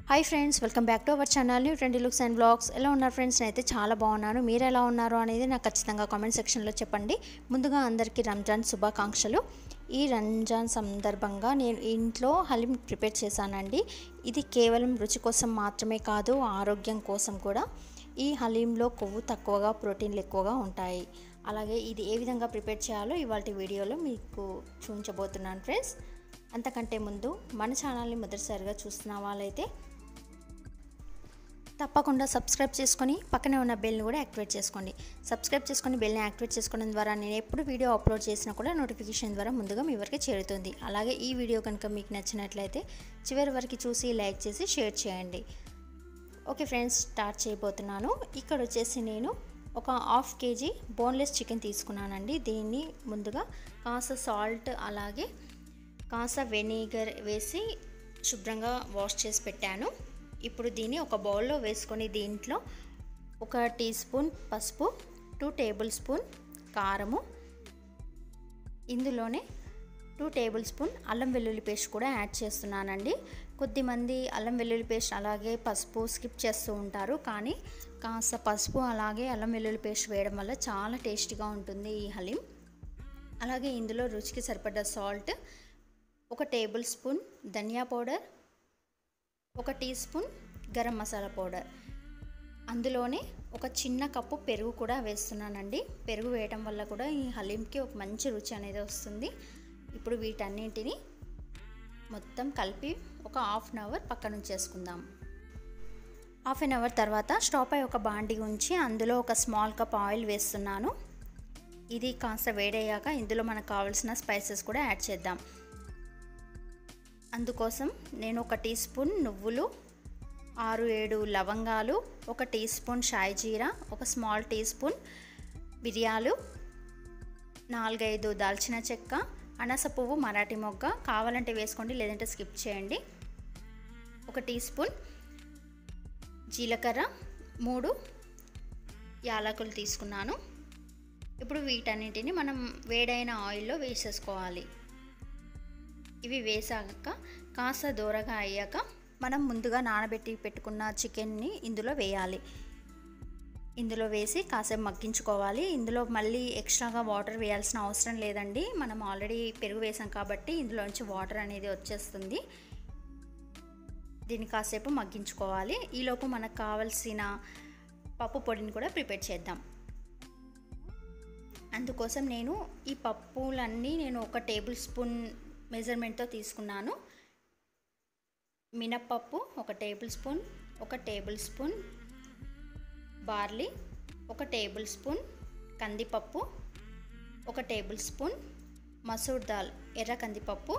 hi friends welcome back to our channel new trendy looks and vlogs ఎలా ఉన్నారు friends నేనైతే చాలా బాగున్నాను మీరు ఎలా ఉన్నారు అనేది నాకు ఖచ్చితంగా కామెంట్ సెక్షన్లో చెప్పండి ముందుగా అందరికీ రంజాన్ శుభాకాంక్షలు ఈ రంజాన్ సందర్భంగా నేను ఇంట్లో హలీం ప్రిపేర్ చేశానండి ఇది కేవలం రుచి కోసం మాత్రమే కాదు ఆరోగ్యం కోసం కూడా ఈ హలీంలో కొవ్వు తక్కువగా ప్రోటీన్లు ఎక్కువగా ఉంటాయి అలాగే ఇది ఏ విధంగా ప్రిపేర్ చేయాలో ఇవాళ వీడియోలో మీకు చూపించబోతున్నాను ఫ్రెండ్స్ అంతకంటే ముందు మన ఛానల్ని మొదటిసారిగా చూస్తున్న వాళ్ళైతే తప్పకుండా సబ్స్క్రైబ్ చేసుకొని పక్కనే ఉన్న బెల్ని కూడా యాక్టివేట్ చేసుకోండి సబ్స్క్రైబ్ చేసుకొని బెల్ని యాక్టివేట్ చేసుకోవడం ద్వారా నేను ఎప్పుడు వీడియో అప్లోడ్ చేసినా కూడా నోటిఫికేషన్ ద్వారా ముందుగా మీ వరకు చేరుతుంది అలాగే ఈ వీడియో కనుక మీకు నచ్చినట్లయితే చివరి వరకు చూసి లైక్ చేసి షేర్ చేయండి ఓకే ఫ్రెండ్స్ స్టార్ట్ చేయబోతున్నాను ఇక్కడ వచ్చేసి నేను ఒక హాఫ్ కేజీ బోన్లెస్ చికెన్ తీసుకున్నానండి దీన్ని ముందుగా కాస్త సాల్ట్ అలాగే కాస్త వెనిగర్ వేసి శుభ్రంగా వాష్ చేసి పెట్టాను ఇప్పుడు దీన్ని ఒక బౌల్లో వేసుకొని దీంట్లో ఒక టీ స్పూన్ పసుపు టూ టేబుల్ స్పూన్ కారము ఇందులోనే టూ టేబుల్ స్పూన్ అల్లం వెల్లుల్లి పేస్ట్ కూడా యాడ్ చేస్తున్నానండి కొద్దిమంది అల్లం వెల్లుల్లి పేస్ట్ అలాగే పసుపు స్కిప్ చేస్తూ ఉంటారు కానీ కాస్త పసుపు అలాగే అల్లం వెల్లుల్లి పేస్ట్ వేయడం వల్ల చాలా టేస్టీగా ఉంటుంది ఈ హలీం అలాగే ఇందులో రుచికి సరిపడ్డ సాల్ట్ ఒక టేబుల్ స్పూన్ ధనియా పౌడర్ ఒక teaspoon garam masala powder అందులోనే ఒక చిన్న కప్పు పెరుగు కూడా వేస్తున్నానండి పెరుగు వేయటం వల్ల కూడా ఈ హలీంకి ఒక మంచి రుచి అనేది వస్తుంది ఇప్పుడు వీటన్నింటిని మొత్తం కలిపి ఒక హాఫ్ అన్ అవర్ పక్కన ఉంచేసుకుందాం హాఫ్ అన్ అవర్ తర్వాత స్టవ్ పై ఒక బాండి ఉంచి అందులో ఒక స్మాల్ కప్ ఆయిల్ వేస్తున్నాను ఇది కాస్త వేడయ్యాక ఇందులో మనకు కావాల్సిన స్పైసెస్ కూడా యాడ్ చేద్దాం అందుకోసం నేను ఒక టీ స్పూన్ నువ్వులు ఆరు ఏడు లవంగాలు ఒక టీ స్పూన్ షాయి జీరా ఒక స్మాల్ టీ స్పూన్ మిరియాలు నాలుగైదు దాల్చిన చెక్క అనాస పువ్వు మరాఠీ మొగ్గ కావాలంటే వేసుకోండి లేదంటే స్కిప్ చేయండి ఒక టీ స్పూన్ జీలకర్ర మూడు యాలకులు తీసుకున్నాను ఇప్పుడు వీటన్నిటిని మనం వేడైన ఆయిల్లో వేసేసుకోవాలి ఇవి వేసాక కాస్త దూరగా అయ్యాక మనం ముందుగా నానబెట్టి పెట్టుకున్న చికెన్ని ఇందులో వేయాలి ఇందులో వేసి కాసేపు మగ్గించుకోవాలి ఇందులో మళ్ళీ ఎక్స్ట్రాగా వాటర్ వేయాల్సిన అవసరం లేదండి మనం ఆల్రెడీ పెరుగు వేసాం కాబట్టి ఇందులోంచి వాటర్ అనేది వచ్చేస్తుంది దీన్ని కాసేపు మగ్గించుకోవాలి ఈలోపు మనకు కావలసిన పప్పు పొడిని కూడా ప్రిపేర్ చేద్దాం అందుకోసం నేను ఈ పప్పులన్నీ నేను ఒక టేబుల్ స్పూన్ మెజర్మెంట్తో తీసుకున్నాను మినప్పప్పు ఒక టేబుల్ స్పూన్ ఒక టేబుల్ స్పూన్ బార్లీ ఒక టేబుల్ స్పూన్ కందిపప్పు ఒక టేబుల్ స్పూన్ మసూర్ దాల్ ఎర్ర కందిపప్పు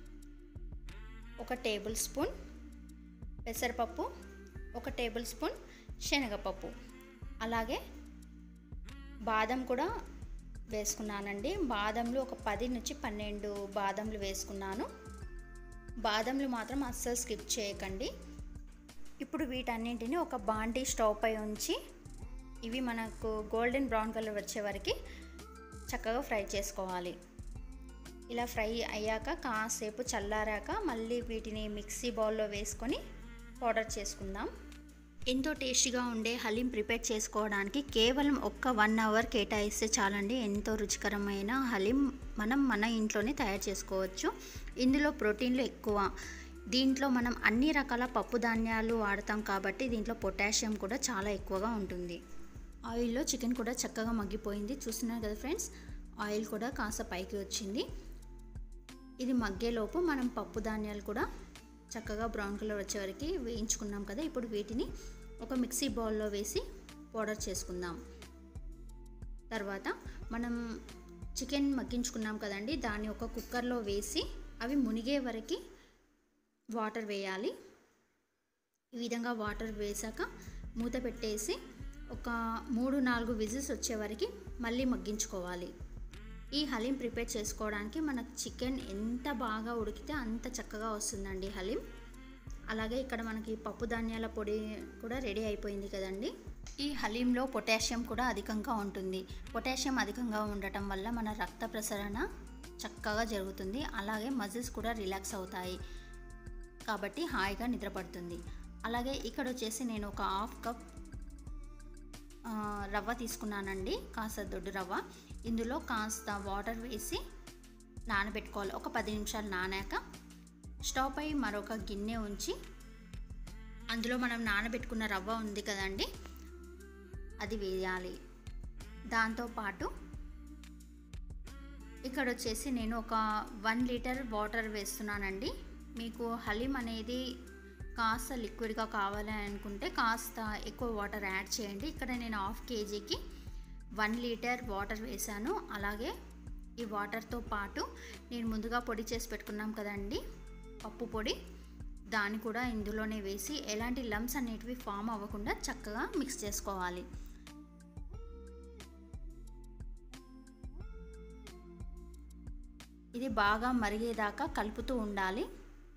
ఒక టేబుల్ స్పూన్ పెసరపప్పు ఒక టేబుల్ స్పూన్ శనగపప్పు అలాగే బాదం కూడా వేసుకున్నానండి బాదంలు ఒక పది నుంచి పన్నెండు బాదంలు వేసుకున్నాను బాదంలు మాత్రం అస్సలు స్కిప్ చేయకండి ఇప్పుడు వీటన్నింటిని ఒక బాండీ స్టవ్ పై ఉంచి ఇవి మనకు గోల్డెన్ బ్రౌన్ కలర్ వచ్చే వరకు చక్కగా ఫ్రై చేసుకోవాలి ఇలా ఫ్రై అయ్యాక కాసేపు చల్లారాక మళ్ళీ వీటిని మిక్సీ బౌల్లో వేసుకొని పౌడర్ చేసుకుందాం ఎంతో టేస్టీగా ఉండే హలీం ప్రిపేర్ చేసుకోవడానికి కేవలం ఒక్క వన్ అవర్ కేటాయిస్తే చాలండి ఎంతో రుచికరమైన హలీం మనం మన ఇంట్లోనే తయారు చేసుకోవచ్చు ఇందులో ప్రోటీన్లు ఎక్కువ దీంట్లో మనం అన్ని రకాల పప్పు ధాన్యాలు వాడతాం కాబట్టి దీంట్లో పొటాషియం కూడా చాలా ఎక్కువగా ఉంటుంది ఆయిల్లో చికెన్ కూడా చక్కగా మగ్గిపోయింది చూస్తున్నారు కదా ఫ్రెండ్స్ ఆయిల్ కూడా కాస్త పైకి వచ్చింది ఇది మగ్గేలోపు మనం పప్పు ధాన్యాలు కూడా చక్కగా బ్రౌన్ కలర్ వచ్చే వరకు వేయించుకున్నాం కదా ఇప్పుడు వీటిని ఒక మిక్సీ బౌల్లో వేసి పౌడర్ చేసుకుందాం తర్వాత మనం చికెన్ మగ్గించుకున్నాం కదండి దాన్ని ఒక కుక్కర్లో వేసి అవి మునిగే వరకు వాటర్ వేయాలి ఈ విధంగా వాటర్ వేసాక మూత పెట్టేసి ఒక మూడు నాలుగు విజిల్స్ వచ్చే వరకు మళ్ళీ మగ్గించుకోవాలి ఈ హలీం ప్రిపేర్ చేసుకోవడానికి మనకు చికెన్ ఎంత బాగా ఉడికితే అంత చక్కగా వస్తుందండి హలీం అలాగే ఇక్కడ మనకి పప్పు ధాన్యాల పొడి కూడా రెడీ అయిపోయింది కదండి ఈ హలీంలో పొటాషియం కూడా అధికంగా ఉంటుంది పొటాషియం అధికంగా ఉండటం వల్ల మన రక్త ప్రసరణ చక్కగా జరుగుతుంది అలాగే మజిల్స్ కూడా రిలాక్స్ అవుతాయి కాబట్టి హాయిగా నిద్రపడుతుంది అలాగే ఇక్కడ వచ్చేసి నేను ఒక హాఫ్ కప్ ఆ, రవ్వ తీసుకున్నానండి కాస్త దొడ్డు రవ్వ ఇందులో కాస్త వాటర్ వేసి నానబెట్టుకోవాలి ఒక పది నిమిషాలు నానాక స్టవ్ పై మరొక గిన్నె ఉంచి అందులో మనం నానబెట్టుకున్న రవ్వ ఉంది కదండి అది వేయాలి దాంతోపాటు ఇక్కడ వచ్చేసి నేను ఒక వన్ లీటర్ వాటర్ వేస్తున్నానండి మీకు హలీం అనేది కాస్త లిక్విడ్గా కావాలి అనుకుంటే కాస్త ఎక్కువ వాటర్ యాడ్ చేయండి ఇక్కడ నేను హాఫ్ కేజీకి వన్ లీటర్ వాటర్ వేసాను అలాగే ఈ వాటర్తో పాటు నేను ముందుగా పొడి చేసి పెట్టుకున్నాం కదండి పప్పు పొడి దాన్ని కూడా ఇందులోనే వేసి ఎలాంటి లమ్స్ అనేటివి ఫామ్ అవ్వకుండా చక్కగా మిక్స్ చేసుకోవాలి ఇది బాగా మరిగేదాకా కలుపుతూ ఉండాలి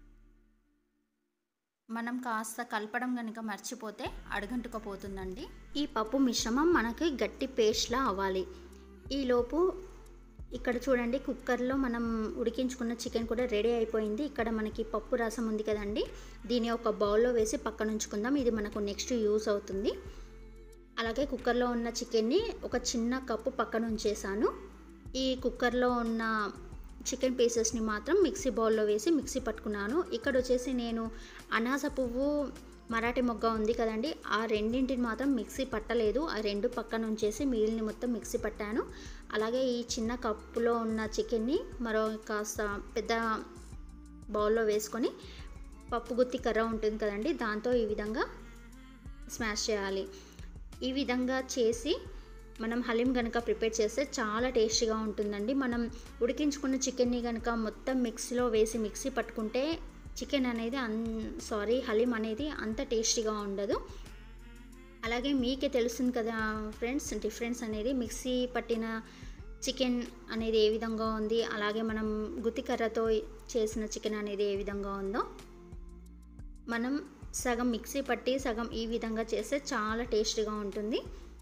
మనం కాస్త కలపడం కనుక మర్చిపోతే అడుగంటుకపోతుందండి ఈ పప్పు మిశ్రమం మనకి గట్టి పేస్ట్లా అవ్వాలి ఈలోపు ఇక్కడ చూడండి కుక్కర్లో మనం ఉడికించుకున్న చికెన్ కూడా రెడీ అయిపోయింది ఇక్కడ మనకి పప్పు రసం ఉంది కదండి దీన్ని ఒక బౌల్లో వేసి పక్కన ఉంచుకుందాం ఇది మనకు నెక్స్ట్ యూస్ అవుతుంది అలాగే కుక్కర్లో ఉన్న చికెన్ని ఒక చిన్న కప్పు పక్కన ఉంచేసాను ఈ కుక్కర్లో ఉన్న చికెన్ పీసెస్ని మాత్రం మిక్సీ బౌల్లో వేసి మిక్సీ పట్టుకున్నాను ఇక్కడ వచ్చేసి నేను అనాస పువ్వు మరాఠీ మొగ్గ ఉంది కదండి ఆ రెండింటిని మాత్రం మిక్సీ పట్టలేదు ఆ రెండు పక్కన ఉంచేసి మిగిలిన మొత్తం మిక్సీ పట్టాను అలాగే ఈ చిన్న కప్పులో ఉన్న చికెన్ని మరో కాస్త పెద్ద బౌల్లో వేసుకొని పప్పు గుత్తి కర్ర ఉంటుంది కదండి దాంతో ఈ విధంగా స్మాష్ చేయాలి ఈ విధంగా చేసి మనం హలీం కనుక ప్రిపేర్ చేస్తే చాలా టేస్టీగా ఉంటుందండి మనం ఉడికించుకున్న చికెన్ని కనుక మొత్తం మిక్సీలో వేసి మిక్సీ పట్టుకుంటే చికెన్ అనేది అన్ సారీ హలీం అనేది అంత టేస్టీగా ఉండదు అలాగే మీకే తెలుస్తుంది కదా ఫ్రెండ్స్ డిఫరెన్స్ అనేది మిక్సీ పట్టిన చికెన్ అనేది ఏ విధంగా ఉంది అలాగే మనం గుత్తికర్రతో చేసిన చికెన్ అనేది ఏ విధంగా ఉందో మనం సగం మిక్సీ పట్టి సగం ఈ విధంగా చేస్తే చాలా టేస్టీగా ఉంటుంది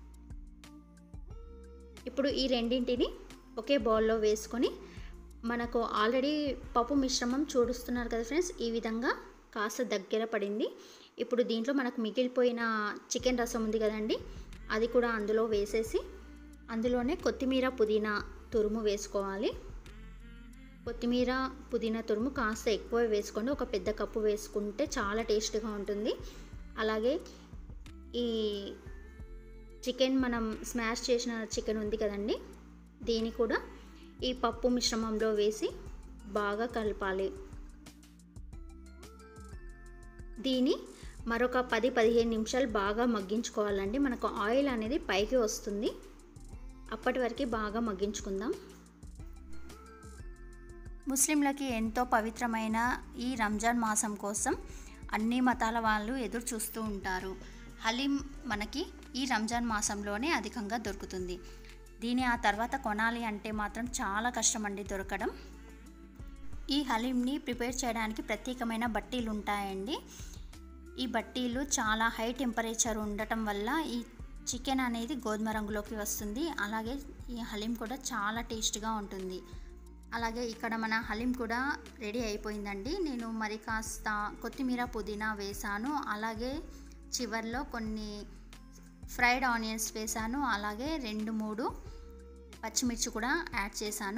ఇప్పుడు ఈ రెండింటిని ఒకే బౌల్లో వేసుకొని మనకు ఆల్రెడీ పప్పు మిశ్రమం చూడుస్తున్నారు కదా ఫ్రెండ్స్ ఈ విధంగా కాస్త దగ్గర పడింది ఇప్పుడు దీంట్లో మనకు మిగిలిపోయిన చికెన్ రసం ఉంది కదండి అది కూడా అందులో వేసేసి అందులోనే కొత్తిమీర పుదీనా తురుము వేసుకోవాలి కొత్తిమీర పుదీనా తురుము కాస్త ఎక్కువ వేసుకోండి ఒక పెద్ద కప్పు వేసుకుంటే చాలా టేస్ట్గా ఉంటుంది అలాగే ఈ చికెన్ మనం స్మాష్ చేసిన చికెన్ ఉంది కదండి దీన్ని కూడా ఈ పప్పు మిశ్రమంలో వేసి బాగా కలపాలి దీన్ని మరొక పది పదిహేను నిమిషాలు బాగా మగ్గించుకోవాలండి మనకు ఆయిల్ అనేది పైకి వస్తుంది అప్పటి వరకు బాగా మగ్గించుకుందాం ముస్లింలకి ఎంతో పవిత్రమైన ఈ రంజాన్ మాసం కోసం అన్ని మతాల వాళ్ళు ఎదురు చూస్తూ ఉంటారు హలీం మనకి ఈ రంజాన్ మాసంలోనే అధికంగా దొరుకుతుంది దీని ఆ తర్వాత కొనాలి అంటే మాత్రం చాలా కష్టం అండి దొరకడం ఈ హలీంని ప్రిపేర్ చేయడానికి ప్రత్యేకమైన బట్టీలు ఉంటాయండి ఈ బట్టీలు చాలా హై టెంపరేచర్ ఉండటం వల్ల ఈ చికెన్ అనేది గోధుమ రంగులోకి వస్తుంది అలాగే ఈ హలీం కూడా చాలా టేస్ట్గా ఉంటుంది అలాగే ఇక్కడ మన హలీం కూడా రెడీ అయిపోయిందండి నేను మరి కాస్త కొత్తిమీర పుదీనా వేసాను అలాగే చివర్లో కొన్ని ఫ్రైడ్ ఆనియన్స్ వేసాను అలాగే రెండు మూడు పచ్చిమిర్చి కూడా యాడ్ చేశాను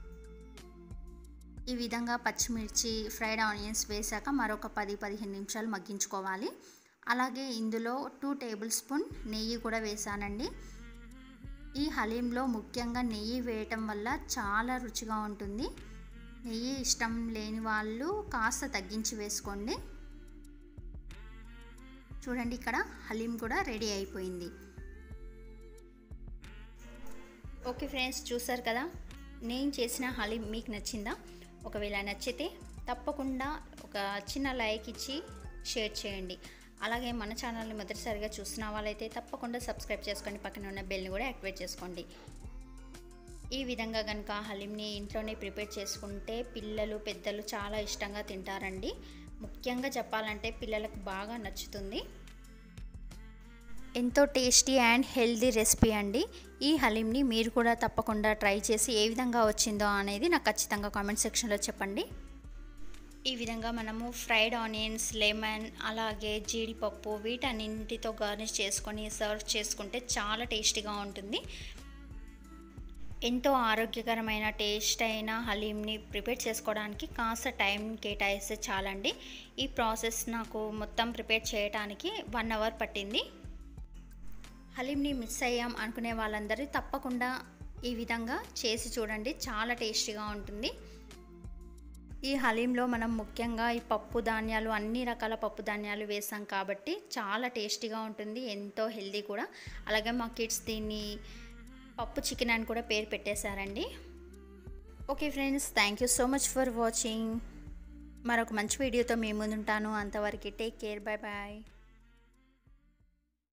ఈ విధంగా పచ్చిమిర్చి ఫ్రైడ్ ఆనియన్స్ వేసాక మరొక పది పదిహేను నిమిషాలు మగ్గించుకోవాలి అలాగే ఇందులో టూ టేబుల్ స్పూన్ నెయ్యి కూడా వేసానండి ఈ హలీంలో ముఖ్యంగా నెయ్యి వేయటం వల్ల చాలా రుచిగా ఉంటుంది నెయ్యి ఇష్టం లేని వాళ్ళు కాస్త తగ్గించి వేసుకోండి చూడండి ఇక్కడ హలీం కూడా రెడీ అయిపోయింది ఓకే ఫ్రెండ్స్ చూసారు కదా నేను చేసిన హలీం మీకు నచ్చిందా ఒకవేళ నచ్చితే తప్పకుండా ఒక చిన్న లైక్ ఇచ్చి షేర్ చేయండి అలాగే మన ఛానల్ని మొదటిసారిగా చూసిన వాళ్ళైతే తప్పకుండా సబ్స్క్రైబ్ చేసుకోండి పక్కన ఉన్న బెల్ని కూడా యాక్టివేట్ చేసుకోండి ఈ విధంగా కనుక హలీంని ఇంట్లోనే ప్రిపేర్ చేసుకుంటే పిల్లలు పెద్దలు చాలా ఇష్టంగా తింటారండి ముఖ్యంగా చెప్పాలంటే పిల్లలకు బాగా నచ్చుతుంది ఎంతో టేస్టీ అండ్ హెల్దీ రెసిపీ అండి ఈ హలీంని మీరు కూడా తప్పకుండా ట్రై చేసి ఏ విధంగా వచ్చిందో అనేది నాకు ఖచ్చితంగా కామెంట్ సెక్షన్లో చెప్పండి ఈ విధంగా మనము ఫ్రైడ్ ఆనియన్స్ లెమన్ అలాగే జీడిపప్పు వీటన్నింటితో గార్నిష్ చేసుకొని సర్వ్ చేసుకుంటే చాలా టేస్టీగా ఉంటుంది ఎంతో ఆరోగ్యకరమైన టేస్ట్ అయిన హలీంని ప్రిపేర్ చేసుకోవడానికి కాస్త టైం కేటాయిస్తే చాలండి ఈ ప్రాసెస్ నాకు మొత్తం ప్రిపేర్ చేయడానికి వన్ అవర్ పట్టింది హలీంని మిస్ అయ్యాం అనుకునే వాళ్ళందరూ తప్పకుండా ఈ విధంగా చేసి చూడండి చాలా టేస్టీగా ఉంటుంది ఈ హలీంలో మనం ముఖ్యంగా ఈ పప్పు ధాన్యాలు అన్ని రకాల పప్పు ధాన్యాలు వేసాం కాబట్టి చాలా టేస్టీగా ఉంటుంది ఎంతో హెల్దీ కూడా అలాగే మా కిడ్స్ దీన్ని పప్పు చికెన్ అని కూడా పేరు పెట్టేశారండి okay friends thank you so much for watching మరొక మంచి వీడియోతో మీ ముందుంటాను అంతవరకు టేక్ కేర్ బాయ్ బాయ్